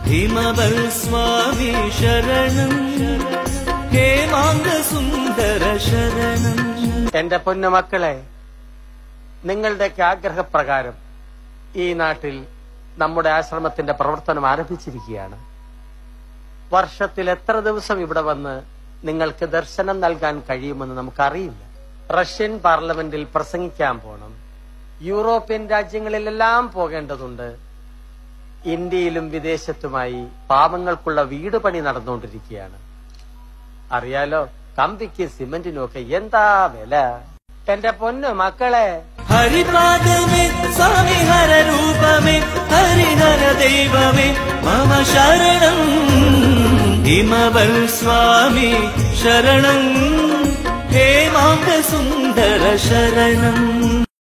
ഹിമവൽ സ്വാമി ശരണം ഹേമാംഗ സുന്ദര ശരണം എന്റെ പൊന്നുമക്കളെ നിങ്ങളുടെയൊക്കെ ആഗ്രഹപ്രകാരം ഈ നാട്ടിൽ നമ്മുടെ ആശ്രമത്തിന്റെ പ്രവർത്തനം ആരംഭിച്ചിരിക്കുകയാണ് വർഷത്തിൽ എത്ര ദിവസം ഇവിടെ വന്ന് നിങ്ങൾക്ക് ദർശനം നൽകാൻ കഴിയുമെന്ന് നമുക്കറിയില്ല റഷ്യൻ പാർലമെന്റിൽ പ്രസംഗിക്കാൻ പോണം യൂറോപ്യൻ രാജ്യങ്ങളിലെല്ലാം പോകേണ്ടതുണ്ട് ഇന്ത്യയിലും വിദേശത്തുമായി പാവങ്ങൾക്കുള്ള വീട് പണി നടന്നുകൊണ്ടിരിക്കുകയാണ് അറിയാലോ കമ്പിക്ക് സിമന്റിനും ഒക്കെ എന്താ വില എന്റെ പൊന്നു മക്കളെ ഹരിപാദമേ സ്വാമി ഹരരൂപമേ ഹരിഹര ദൈവമേ മമ ശരണം ഹിമവൽ സ്വാമി ശരണം ഹേമാംഗ സുന്ദര ശരണം